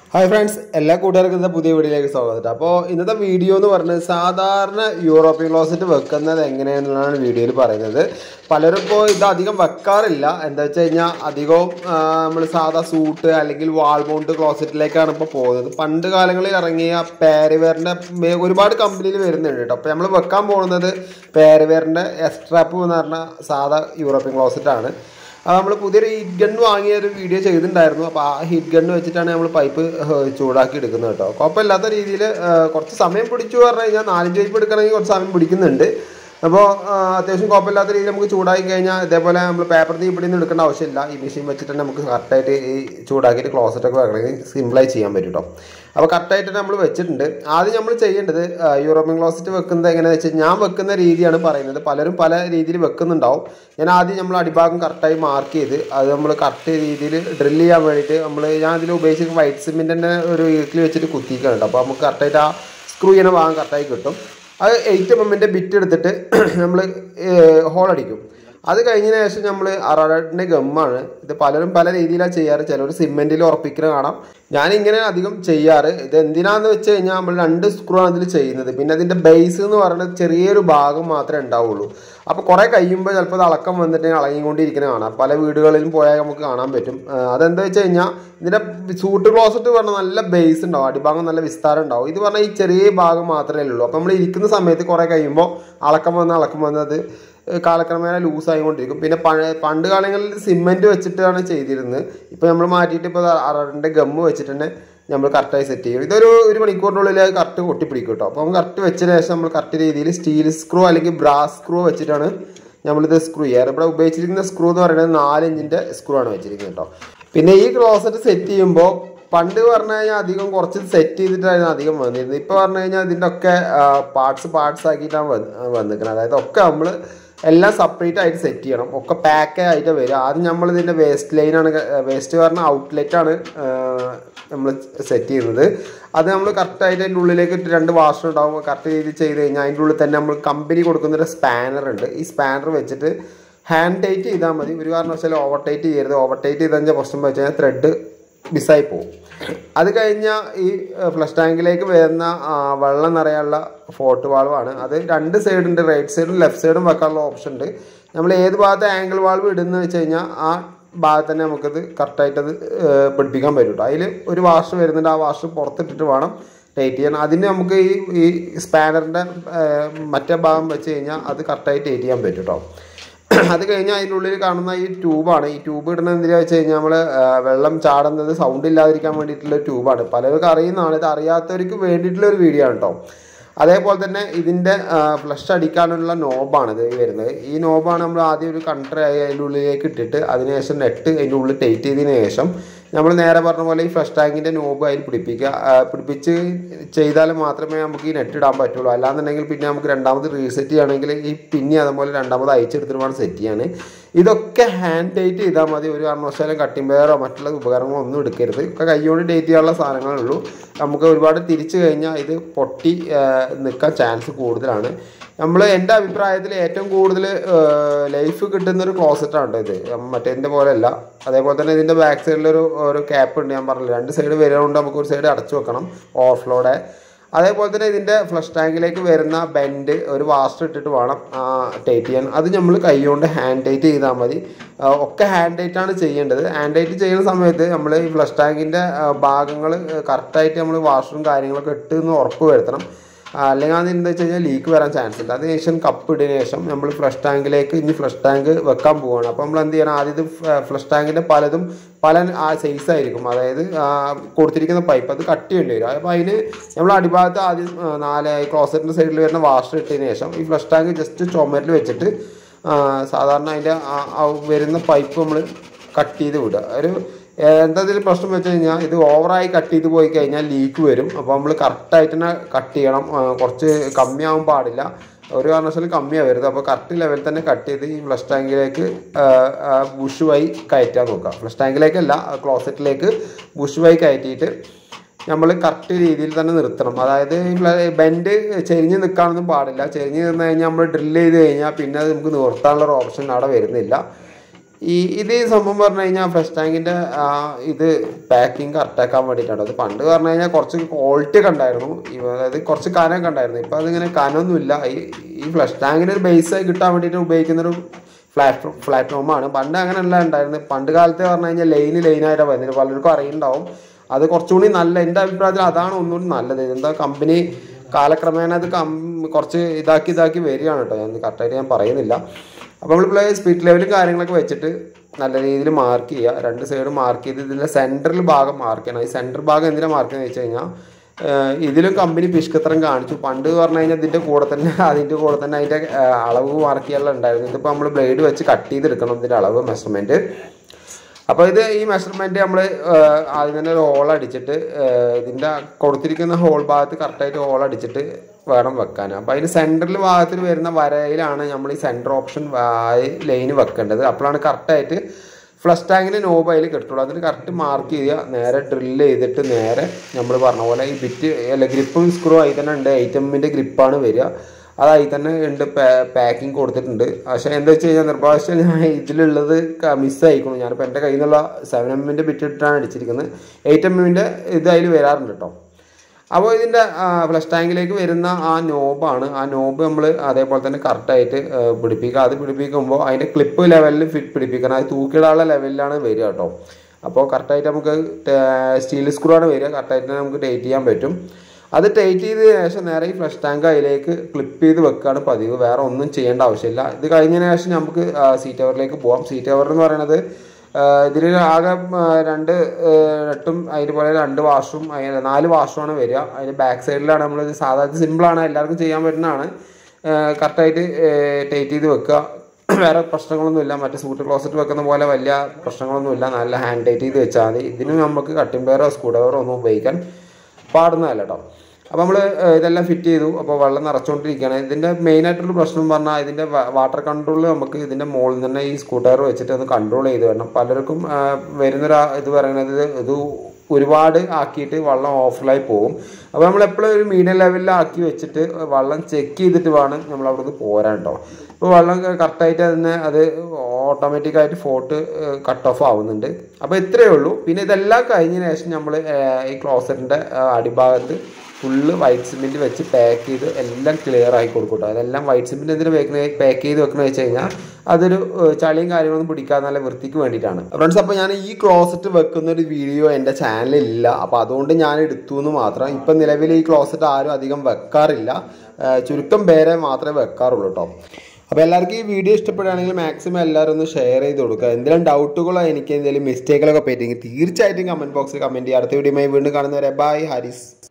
hi friends എല്ലാ കൂട്ടുകാർക്കും ഇന്നത്തെ പുതിയ വീഡിയോയിലേക്ക് സ്വാഗതം അപ്പോൾ ഇന്നത്തെ വീഡിയോ എന്ന് പറഞ്ഞത് സാധാരണ യൂറോപ്യൻ ക്ലോസറ്റ് വെക്കുന്നത് എങ്ങനെയാണെന്നുള്ളതാണ് വീഡിയോയിൽ പറയുന്നത് പലരും ഇപ്പോൾ ഇത് അധികം വെക്കാറില്ല എന്താ വെച്ച് കഴിഞ്ഞാൽ അധികവും നമ്മൾ സാധാ സൂട്ട് അല്ലെങ്കിൽ വാൾ മൗണ്ട് ക്ലോസറ്റിലേക്കാണ് ഇപ്പോൾ പോകുന്നത് പണ്ട് കാലങ്ങളിൽ ഇറങ്ങിയ പാരിവെയറിൻ്റെ ഒരുപാട് കമ്പനിയിൽ വരുന്നുണ്ട് കേട്ടോ അപ്പോൾ നമ്മൾ വെക്കാൻ പോകുന്നത് പാരിവെയറിൻ്റെ എസ്ട്രാപ്പ് എന്ന് പറഞ്ഞ സാധാ യൂറോപ്യൻ ക്ലോസറ്റാണ് അത് നമ്മൾ പുതിയൊരു ഹീറ്റ് ഗൺ വാങ്ങിയ ഒരു വീഡിയോ ചെയ്തിട്ടുണ്ടായിരുന്നു അപ്പോൾ ആ ഹീറ്റ് ഗണ്ണ് വെച്ചിട്ടാണ് നമ്മൾ പൈപ്പ് ചൂടാക്കി എടുക്കുന്നത് കേട്ടോ കുഴപ്പമില്ലാത്ത രീതിയിൽ കുറച്ച് സമയം പിടിച്ചു പറഞ്ഞു കഴിഞ്ഞാൽ നാലഞ്ച് പൈപ്പ് എടുക്കണമെങ്കിൽ കുറച്ച് സമയം പിടിക്കുന്നുണ്ട് അപ്പോൾ അത്യാവശ്യം കുഴപ്പമില്ലാത്ത രീതിയിൽ നമുക്ക് ചൂടാക്കി കഴിഞ്ഞാൽ ഇതേപോലെ നമ്മൾ പേപ്പർ തീ ഇവിടെ നിന്ന് എടുക്കേണ്ട ആവശ്യമില്ല ഈ മെഷീൻ വെച്ചിട്ട് തന്നെ നമുക്ക് കറക്റ്റായിട്ട് ഈ ചൂടാക്കിയിട്ട് ക്ലോസറ്റ് ഒക്കെ വെക്കണമെങ്കിൽ സിമ്പിളായി ചെയ്യാൻ പറ്റും കേട്ടോ അപ്പോൾ കറക്റ്റായിട്ട് നമ്മൾ വെച്ചിട്ടുണ്ട് ആദ്യം നമ്മൾ ചെയ്യേണ്ടത് യൂറോപ്യൻ ക്ലോസറ്റ് വെക്കുന്നത് എങ്ങനെയാണെന്ന് വെച്ചാൽ ഞാൻ വെക്കുന്ന രീതിയാണ് പറയുന്നത് പലരും പല രീതിയിൽ വെക്കുന്നുണ്ടാവും ഞാൻ ആദ്യം നമ്മൾ അടിഭാഗം കറക്റ്റായി മാർക്ക് ചെയ്ത് അത് നമ്മൾ കറക്റ്റ് രീതിയിൽ ഡ്രിൽ ചെയ്യാൻ വേണ്ടിയിട്ട് നമ്മൾ ഞാൻ അതിൽ ഉപയോഗിച്ചിട്ട് വൈറ്റ് സിമെൻറ്റിൻ്റെ ഒരു ഈർക്കിൽ വെച്ചിട്ട് കുത്തിക്കുന്നുണ്ട് അപ്പോൾ നമുക്ക് കറക്റ്റായിട്ട് ആ സ്ക്രൂ ചെയ്യുന്ന ഭാഗം കറക്റ്റായി കിട്ടും അത് എയ്റ്റ് എം എമ്മിൻ്റെ ബിറ്റ് എടുത്തിട്ട് നമ്മൾ ഹോൾ അടിക്കും അത് കഴിഞ്ഞതിന് ശേഷം നമ്മൾ അറാഡിൻ്റെ ഗമ്മാണ് ഇത് പലരും പല രീതിയിലാണ് ചെയ്യാറ് ചിലർ സിമെൻറ്റിൽ ഉറപ്പിക്കുന്നത് കാണാം ഞാനിങ്ങനെ അധികം ചെയ്യാറ് ഇത് എന്തിനാന്ന് വെച്ച് കഴിഞ്ഞാൽ നമ്മൾ രണ്ട് സ്ക്രൂ ആണ് ഇതിൽ ചെയ്യുന്നത് പിന്നെ അതിൻ്റെ ബേസ് എന്ന് പറയുന്നത് ചെറിയൊരു ഭാഗം മാത്രമേ ഉണ്ടാവുള്ളൂ അപ്പോൾ കുറേ കഴിയുമ്പോൾ ചിലപ്പോൾ അത് അളക്കം വന്നിട്ട് ഇളകിക്കൊണ്ടിരിക്കുന്നത് കാണാം പല വീടുകളിലും പോയാൽ നമുക്ക് കാണാൻ പറ്റും അതെന്താ വെച്ച് കഴിഞ്ഞാൽ ഇതിൻ്റെ സൂട്ട് ക്ലോസറ്റ് പറഞ്ഞാൽ നല്ല ബേസ് ഉണ്ടാവും അടിഭാഗം നല്ല വിസ്താരം ഉണ്ടാവും ഇത് പറഞ്ഞാൽ ഈ ചെറിയ ഭാഗം മാത്രമേ ഉള്ളൂ അപ്പോൾ നമ്മൾ ഇരിക്കുന്ന സമയത്ത് കുറേ കഴിയുമ്പോൾ അളക്കം വന്ന് അളക്കം വന്നത് കാലക്രമേണ ലൂസായിക്കൊണ്ടിരിക്കും പിന്നെ പണ്ട് കാലങ്ങളിൽ സിമെൻറ്റ് വെച്ചിട്ടാണ് ചെയ്തിരുന്നത് ഇപ്പോൾ നമ്മൾ മാറ്റിയിട്ട് ഇപ്പോൾ അററിൻ്റെ ഗമ്മ് വെച്ചിട്ട് തന്നെ നമ്മൾ കറക്റ്റായി സെറ്റ് ചെയ്യും ഇതൊരു ഒരു മണിക്കൂറിനുള്ളിൽ കറക്റ്റ് കൊട്ടിപ്പിടിക്കും കേട്ടോ അപ്പോൾ കറക്റ്റ് വെച്ചതിന് ശേഷം നമ്മൾ കറക്റ്റ് രീതിയിൽ സ്റ്റീൽ സ്ക്രൂ അല്ലെങ്കിൽ ബ്രാസ് സ്ക്രൂ വെച്ചിട്ടാണ് നമ്മളിത് സ്ക്രൂ ചെയ്യാറ് ഇവിടെ ഉപയോഗിച്ചിരിക്കുന്ന സ്ക്രൂ എന്ന് പറയുന്നത് നാല് ഇഞ്ചിൻ്റെ സ്ക്രൂ ആണ് വെച്ചിരിക്കുന്നത് കേട്ടോ പിന്നെ ഈ ക്ലോസറ്റ് സെറ്റ് ചെയ്യുമ്പോൾ പണ്ട് പറഞ്ഞു കഴിഞ്ഞാൽ അധികം കുറച്ച് സെറ്റ് ചെയ്തിട്ടായിരുന്നു അധികം വന്നിരുന്നത് ഇപ്പോൾ പറഞ്ഞു കഴിഞ്ഞാൽ ഇതിൻ്റെ ഒക്കെ പാർട്സ് പാർട്സ് ആക്കിയിട്ടാണ് വന്നിരിക്കുന്നത് അതായത് ഒക്കെ നമ്മൾ എല്ലാം സെപ്പറേറ്റ് ആയിട്ട് സെറ്റ് ചെയ്യണം ഒക്കെ പാക്ക് ആയിട്ട് വരും ആദ്യം നമ്മൾ ഇതിൻ്റെ വേസ്റ്റ് ലൈനാണ് വേസ്റ്റ് പറഞ്ഞ ഔട്ട്ലെറ്റാണ് നമ്മൾ സെറ്റ് ചെയ്യുന്നത് അത് നമ്മൾ കറക്റ്റായിട്ട് അതിൻ്റെ ഉള്ളിലേക്ക് ഇട്ട് രണ്ട് വാഷർ ഉണ്ടാവും കറക്റ്റ് രീതിയിൽ ചെയ്ത് കഴിഞ്ഞാൽ അതിൻ്റെ ഉള്ളിൽ തന്നെ നമ്മൾ കമ്പനി കൊടുക്കുന്നൊരു സ്പാനർ ഉണ്ട് ഈ സ്പാനർ വെച്ചിട്ട് ഹാൻഡ് ടൈറ്റ് ചെയ്താൽ മതി ഒരു കാരണവശാലും ഓവർ ടൈറ്റ് ചെയ്യരുത് ഓവർ ടൈറ്റ് ചെയ്ത് കഴിഞ്ഞാൽ പ്രശ്നം വെച്ച് കഴിഞ്ഞാൽ ത്രെഡ് മിസ്സായി പോകും അത് കഴിഞ്ഞാൽ ഈ ഫ്ലഷ് ടാങ്കിലേക്ക് വരുന്ന വെള്ളം നിറയാനുള്ള ഫോർട്ട് വാൾവാണ് അത് രണ്ട് സൈഡുണ്ട് റൈറ്റ് സൈഡും ലെഫ്റ്റ് സൈഡും വെക്കാനുള്ള ഓപ്ഷൻ ഉണ്ട് നമ്മൾ ഏത് ഭാഗത്ത് ആംഗിൾ വാൾവ് ഇടുന്ന വെച്ച് കഴിഞ്ഞാൽ ആ ഭാഗത്ത് തന്നെ നമുക്കത് കറക്റ്റായിട്ട് അത് പിടിപ്പിക്കാൻ പറ്റും കേട്ടോ അതിൽ ഒരു വാഷ് വരുന്നുണ്ട് ആ വാഷ് പുറത്തിട്ടിട്ട് വേണം ടൈറ്റ് ചെയ്യണം അതിന് നമുക്ക് ഈ ഈ സ്പാനറിൻ്റെ മറ്റേ ഭാഗം വെച്ച് കഴിഞ്ഞാൽ അത് കറക്റ്റായി ടൈറ്റ് ചെയ്യാൻ പറ്റും കേട്ടോ അത് കഴിഞ്ഞാൽ അതിൻ്റെ ഉള്ളിൽ കാണുന്ന ഈ ട്യൂബാണ് ഈ ട്യൂബ് ഇടുന്നത് എന്തിനാ വെച്ച് കഴിഞ്ഞാൽ നമ്മൾ വെള്ളം ചാടുന്നത് സൗണ്ട് ഇല്ലാതിരിക്കാൻ വേണ്ടിയിട്ടുള്ള ട്യൂബാണ് പലർക്കും അറിയുന്നതാണ് ഇത് അറിയാത്തവർക്ക് വേണ്ടിയിട്ടുള്ള ഒരു വീഡിയോ ആണ് കേട്ടോ അതേപോലെ തന്നെ ഇതിൻ്റെ ഫ്ലഷ് അടിക്കാനുള്ള നോബാണ് ഇത് വരുന്നത് ഈ നോബാണ് നമ്മൾ ആദ്യം ഒരു കണ്ടർ അതിൻ്റെ ഉള്ളിലേക്ക് ഇട്ടിട്ട് അതിനുശേഷം നെറ്റ് അതിൻ്റെ ഉള്ളിൽ ടൈറ്റ് ചെയ്തതിന് ശേഷം നമ്മൾ നേരെ പറഞ്ഞ പോലെ ഈ ഫ്ലഷ് ടാങ്കിൻ്റെ നോബ് അതിൽ പിടിപ്പിക്കുക പിടിപ്പിച്ച് ചെയ്താൽ മാത്രമേ നമുക്ക് ഈ നെറ്റ് ഇടാൻ പറ്റുള്ളൂ അല്ലാന്നുണ്ടെങ്കിൽ പിന്നെ നമുക്ക് രണ്ടാമത് റീസെറ്റ് ചെയ്യുകയാണെങ്കിൽ ഈ പിന്നെ അതുപോലെ രണ്ടാമത് അയച്ചെടുത്തിട്ട് വേണം സെറ്റ് ചെയ്യാൻ ഇതൊക്കെ ഹാൻഡ് ടൈറ്റ് ചെയ്താൽ മതി ഒരു കാരണവശാലും കട്ടിംഗ് പെയറോ മറ്റുള്ള ഉപകരണങ്ങളോ ഒന്നും എടുക്കരുത് ഒക്കെ കൈകൊണ്ട് ടൈറ്റ് ചെയ്യാനുള്ള സാധനങ്ങളേ ഉള്ളൂ നമുക്ക് ഒരുപാട് തിരിച്ചു കഴിഞ്ഞാൽ ഇത് പൊട്ടി നിൽക്കാൻ ചാൻസ് കൂടുതലാണ് നമ്മൾ എൻ്റെ അഭിപ്രായത്തിൽ ഏറ്റവും കൂടുതൽ ലൈഫ് കിട്ടുന്ന ഒരു ക്ലോസറ്റാണ് ഇത് മറ്റേതിൻ്റെ പോലെയല്ല അതേപോലെ തന്നെ ഇതിൻ്റെ ബാക്ക് സൈഡിലൊരു ഒരു ക്യാപ്പ് ഉണ്ട് ഞാൻ പറഞ്ഞില്ല രണ്ട് സൈഡ് വരുന്നതുകൊണ്ട് നമുക്ക് ഒരു സൈഡ് അടച്ചു വെക്കണം ഓവർഫ്ലോടെ അതേപോലെ തന്നെ ഇതിൻ്റെ ഫ്ലഷ് ടാങ്കിലേക്ക് വരുന്ന ബെൻഡ് ഒരു വാസ്റ്റർ ഇട്ടിട്ട് വേണം ടൈറ്റ് ചെയ്യാൻ അത് നമ്മൾ കൈകൊണ്ട് ഹാൻഡ് ടൈറ്റ് ചെയ്താൽ മതി ഒക്കെ ഹാൻഡ് ടൈറ്റാണ് ചെയ്യേണ്ടത് ഹാൻഡ് ടൈറ്റ് ചെയ്യുന്ന സമയത്ത് നമ്മൾ ഈ ഫ്ലഷ് ടാങ്കിൻ്റെ ഭാഗങ്ങൾ കറക്റ്റായിട്ട് നമ്മൾ വാഷറും കാര്യങ്ങളൊക്കെ ഇട്ട് എന്ന് ഉറപ്പ് വരുത്തണം അല്ലെങ്കിൽ അത് എന്താ വെച്ച് കഴിഞ്ഞാൽ ലീക്ക് വരാൻ ചാൻസ് ഉണ്ട് അതിനുശേഷം കപ്പ് ഇട്ടതിന് ശേഷം നമ്മൾ ഫ്ലഷ് ടാങ്കിലേക്ക് ഇനി ഫ്ലഷ് ടാങ്ക് വെക്കാൻ പോവുകയാണ് അപ്പോൾ നമ്മൾ എന്ത് ചെയ്യണം ആദ്യം ഇത് ഫ്ലഷ് ടാങ്കിൻ്റെ പലതും പല ആ സൈസ് ആയിരിക്കും അതായത് കൊടുത്തിരിക്കുന്ന പൈപ്പ് അത് കട്ട് ചെയ്യേണ്ടി വരും അപ്പോൾ അതിന് നമ്മൾ അടിഭാഗത്ത് ആദ്യം നാല് ക്ലോസറ്റിൻ്റെ സൈഡിൽ വരുന്ന വാഷർ ഇട്ടതിന് ശേഷം ഈ ഫ്ലഷ് ടാങ്ക് ജസ്റ്റ് ചുമരിൽ വെച്ചിട്ട് സാധാരണ അതിൻ്റെ വരുന്ന പൈപ്പ് നമ്മൾ കട്ട് ചെയ്ത് വിടുക ഒരു എന്താ ഇതിൽ പ്രശ്നം വെച്ച് കഴിഞ്ഞാൽ ഇത് ഓവറായി കട്ട് ചെയ്ത് പോയി കഴിഞ്ഞാൽ ലീക്ക് വരും അപ്പോൾ നമ്മൾ കറക്റ്റായിട്ട് തന്നെ കട്ട് ചെയ്യണം കുറച്ച് കമ്മിയാവാൻ പാടില്ല ഒരു കാരണവശാലും കമ്മിയാവരുത് അപ്പോൾ കറക്റ്റ് ലെവലിൽ തന്നെ കട്ട് ചെയ്ത് ഈ ഫ്ലഷ് ടാങ്കിലേക്ക് ബുഷ് വഴി കയറ്റാൻ നോക്കുക ഫ്ലഷ് ടാങ്കിലേക്കല്ല ക്ലോസറ്റിലേക്ക് ബുഷ് വഴി കയറ്റിയിട്ട് നമ്മൾ കറക്റ്റ് രീതിയിൽ തന്നെ നിർത്തണം അതായത് ബെൻഡ് ചെരിഞ്ഞ് നിൽക്കാനൊന്നും പാടില്ല ചെരിഞ്ഞ് നിന്ന് കഴിഞ്ഞാൽ നമ്മൾ ഡ്രിൽ ചെയ്ത് കഴിഞ്ഞാൽ പിന്നെ അത് നമുക്ക് നിർത്താനുള്ള ഒരു ഓപ്ഷൻ അവിടെ വരുന്നില്ല ഈ ഇത് ഈ സംഭവം പറഞ്ഞു കഴിഞ്ഞാൽ ഫ്രഷ് ടാങ്കിൻ്റെ ഇത് പാക്കിങ് കറക്റ്റാക്കാൻ വേണ്ടിയിട്ടാണ് അത് പണ്ട് പറഞ്ഞു കഴിഞ്ഞാൽ കുറച്ച് ക്വാളിറ്റി ഒക്കെ ഉണ്ടായിരുന്നു ഇവ- അതായത് കുറച്ച് കനമൊക്കെ ഉണ്ടായിരുന്നു ഇപ്പം അതിങ്ങനെ കനമൊന്നുമില്ല ഈ ഈ ഫ്ലഷ് ടാങ്കിന് ഒരു ബേസായി കിട്ടാൻ വേണ്ടിയിട്ട് ഉപയോഗിക്കുന്നൊരു പ്ലാറ്റ്ഫോം പ്ലാറ്റ്ഫോമാണ് പണ്ട് അങ്ങനെയല്ല ഉണ്ടായിരുന്നത് പണ്ട് കാലത്ത് പറഞ്ഞു കഴിഞ്ഞാൽ ലൈന് ലൈനായിട്ടാണ് വരുന്നത് പലർക്കും അറിയുന്നുണ്ടാവും അത് കുറച്ചുകൂടി നല്ല എൻ്റെ അഭിപ്രായത്തിൽ അതാണ് ഒന്നുകൂടി നല്ലത് എന്താ കമ്പനി കാലക്രമേണ അത് കം കുറച്ച് ഇതാക്കി ഇതാക്കി വരികയാണ് കേട്ടോ ഞാൻ കറക്റ്റായിട്ട് ഞാൻ പറയുന്നില്ല അപ്പോൾ നമ്മളിപ്പോൾ സ്പീഡ് ലെവലും കാര്യങ്ങളൊക്കെ വെച്ചിട്ട് നല്ല രീതിയിൽ മാർക്ക് ചെയ്യുക രണ്ട് സൈഡ് മാർക്ക് ചെയ്ത് ഇതിൻ്റെ സെൻട്രൽ ഭാഗം മാർക്ക് ചെയ്യണം ഈ സെൻട്രൽ ഭാഗം എന്തിനാണ് മാർക്ക് ചെയ്യുന്നത് വെച്ച് കഴിഞ്ഞാൽ ഏഹ് ഇതിലും കമ്പനി പിഷ്കത്രം കാണിച്ചു പണ്ട് പറഞ്ഞു കഴിഞ്ഞാൽ ഇതിൻ്റെ കൂടെ തന്നെ അതിൻ്റെ കൂടെ തന്നെ അതിൻ്റെ ഏഹ് അളവ് മാർക്ക് ചെയ്യാനുള്ള ഉണ്ടായിരുന്നു ഇതിപ്പോൾ നമ്മൾ ബ്ലേഡ് വെച്ച് കട്ട് ചെയ്തെടുക്കണം ഇതിൻ്റെ അളവ് മെഷർമെൻറ്റ് അപ്പോൾ ഇത് ഈ മെഷർമെൻറ്റ് നമ്മൾ ആദ്യം തന്നെ ഒരു ഹോൾ അടിച്ചിട്ട് ഏഹ് ഇതിൻ്റെ കൊടുത്തിരിക്കുന്ന ഹോൾ ഭാഗത്ത് കറക്റ്റായിട്ട് ഹോൾ അടിച്ചിട്ട് വേണം വെക്കാൻ അപ്പോൾ അതിന് സെൻറ്ററിൽ ഭാഗത്തിൽ വരുന്ന വരയിലാണ് നമ്മൾ ഈ സെൻറ്റർ ഓപ്ഷൻ ലൈന് വെക്കേണ്ടത് അപ്പോഴാണ് കറക്റ്റായിട്ട് ഫ്ലഷ് ടാങ്കിന് നോബ് അതിൽ കിട്ടുള്ളൂ അതിന് കറക്റ്റ് മാർക്ക് ചെയ്യുക നേരെ ഡ്രില്ല് ചെയ്തിട്ട് നേരെ നമ്മൾ പറഞ്ഞ പോലെ ഈ ബിറ്റ് അല്ല ഗ്രിപ്പും സ്ക്രൂ ആയി തന്നെ ഉണ്ട് ഐറ്റമിൻ്റെ ഗ്രിപ്പാണ് വരിക അതായി തന്നെ ഉണ്ട് പാക്കിംഗ് കൊടുത്തിട്ടുണ്ട് പക്ഷേ എന്താ വെച്ച് കഴിഞ്ഞാൽ നിർഭാഗ്യം ഞാൻ ഇതിലുള്ളത് മിസ്സായിക്കുന്നു ഞാനിപ്പോൾ എൻ്റെ കയ്യിൽ നിന്നുള്ള സെവൻ എമ്മിൻ്റെ ബിറ്റ് ഇട്ടിട്ടാണ് അടിച്ചിരിക്കുന്നത് എയ്റ്റ് എമ്മിൻ്റെ ഇത് അതിൽ വരാറുണ്ട് കേട്ടോ അപ്പോൾ ഇതിൻ്റെ ഫ്ലഷ് ടാങ്കിലേക്ക് വരുന്ന ആ നോബാണ് ആ നോബ് നമ്മൾ അതേപോലെ തന്നെ കറക്റ്റായിട്ട് പിടിപ്പിക്കുക അത് പിടിപ്പിക്കുമ്പോൾ അതിൻ്റെ ക്ലിപ്പ് ലെവലിൽ ഫിറ്റ് പിടിപ്പിക്കണം അത് തൂക്കിയിടാനുള്ള ലെവലിലാണ് വരിക കേട്ടോ അപ്പോൾ കറക്റ്റായിട്ട് നമുക്ക് സ്റ്റീൽ സ്ക്രൂ ആണ് വരിക കറക്റ്റായിട്ട് നമുക്ക് ടൈറ്റ് ചെയ്യാൻ പറ്റും അത് ടൈറ്റ് ചെയ്തതിന് ശേഷം നേരെ ഈ ഫ്ലഷ് ടാങ്ക് അതിലേക്ക് ക്ലിപ്പ് ചെയ്ത് വെക്കുകയാണ് പതിവ് വേറെ ഒന്നും ചെയ്യേണ്ട ആവശ്യമില്ല ഇത് കഴിഞ്ഞതിന് ശേഷം നമുക്ക് സീറ്റ് ഓവറിലേക്ക് പോകാം സീറ്റ് ഓവർ എന്ന് പറയുന്നത് ഇതിൽ ആകെ ആ, രണ്ട് നെട്ടും അതിന് പോലെ രണ്ട് വാഷും അതിന് നാല് വാഷുമാണ് വരിക അതിന് ബാക്ക് സൈഡിലാണ് നമ്മൾ സാധാരണ സിമ്പിളാണ് എല്ലാവർക്കും ചെയ്യാൻ പറ്റുന്നതാണ് കറക്റ്റായിട്ട് ടൈറ്റ് ചെയ്ത് വെക്കുക വേറെ പ്രശ്നങ്ങളൊന്നുമില്ല മറ്റേ സൂട്ട് ക്ലോസറ്റ് വെക്കുന്ന പോലെ വലിയ പ്രശ്നങ്ങളൊന്നുമില്ല നല്ല ഹാൻഡ് ടൈറ്റ് ചെയ്ത് വെച്ചാൽ മതി ഇതിന് നമുക്ക് കട്ടിംഗ് പെയറോ സ്ക്രൂ ഡ്രൈവറോ ഒന്നും ഉപയോഗിക്കാൻ പാടുന്നതല്ല കേട്ടോ അപ്പോൾ നമ്മൾ ഇതെല്ലാം ഫിറ്റ് ചെയ്തു അപ്പോൾ വെള്ളം നിറച്ചുകൊണ്ടിരിക്കുകയാണ് ഇതിൻ്റെ മെയിനായിട്ടുള്ള പ്രശ്നം പറഞ്ഞാൽ ഇതിൻ്റെ വാട്ടർ കൺട്രോൾ നമുക്ക് ഇതിൻ്റെ മുകളിൽ തന്നെ ഈ സ്കൂട്ടർ വെച്ചിട്ട് ഒന്ന് കൺട്രോൾ ചെയ്ത് വരണം പലർക്കും ആ, വരുന്നൊരു ആ ഇത് പറയുന്നത് ഇത് ഒരുപാട് ആക്കിയിട്ട് വെള്ളം ഓഫിലായി പോകും അപ്പോൾ നമ്മൾ എപ്പോഴും ഒരു മീഡിയം ലെവലിൽ ആക്കി വെച്ചിട്ട് വെള്ളം ചെക്ക് ചെയ്തിട്ട് വേണം നമ്മൾ അവിടെ നിന്ന് പോരാൻ കേട്ടോ ഇപ്പോൾ വെള്ളം കറക്റ്റായിട്ട് തന്നെ അത് ഓട്ടോമാറ്റിക്കായിട്ട് ഫോട്ട് കട്ട് ഓഫ് ആവുന്നുണ്ട് അപ്പോൾ ഇത്രയേ ഉള്ളൂ പിന്നെ ഇതെല്ലാം കഴിഞ്ഞതിന് ശേഷം നമ്മൾ ഈ ക്ലോസറ്റിൻ്റെ അടിഭാഗത്ത് ഫുള്ള് വൈറ്റ് സിമെൻറ്റ് വെച്ച് പാക്ക് ചെയ്ത് എല്ലാം ക്ലിയർ ആക്കി കൊടുക്കും കേട്ടോ അതെല്ലാം വൈറ്റ് സിമെൻറ്റ് എന്തിനു വെക്കുന്നത് പാക്ക് ചെയ്ത് വെക്കുന്നത് വെച്ച് കഴിഞ്ഞാൽ അതൊരു ഏഹ്, ചളിയും കാര്യങ്ങളൊന്നും പിടിക്കാതെ നല്ല വൃത്തിക്ക് വേണ്ടിയിട്ടാണ് ഫ്രണ്ട്സ് അപ്പോൾ ഞാൻ ഈ ക്ലോസറ്റ് വെക്കുന്ന ഒരു വീഡിയോ എൻ്റെ ചാനലിൽ ഇല്ല അപ്പോൾ അതുകൊണ്ട് ഞാൻ എടുത്തു എന്ന് മാത്രം ഇപ്പം നിലവിൽ ഈ ക്ലോസറ്റ് ആരും അധികം വെക്കാറില്ല ഏഹ്, ചുരുക്കം പേരെ മാത്രമേ വെക്കാറുള്ളൂ കേട്ടോ അപ്പോൾ എല്ലാവർക്കും ഈ വീഡിയോ ഇഷ്ടപ്പെടുകയാണെങ്കിൽ മാക്സിമം എല്ലാവരും ഒന്ന് ഷെയർ ചെയ്ത് കൊടുക്കുക എന്തെങ്കിലും ഡൗട്ടുകളോ എനിക്ക് എന്തെങ്കിലും മിസ്റ്റേക്കുകളൊക്കെ പറ്റിയെങ്കിൽ തീർച്ചയായിട്ടും കമൻറ്റ് ബോക്സിൽ കമൻറ്റ് ചെയ്യുക അടുത്ത വീഡിയോയുമായി വീണ്ടും കാണുന്നവരെ ബൈ ഹാരിസ്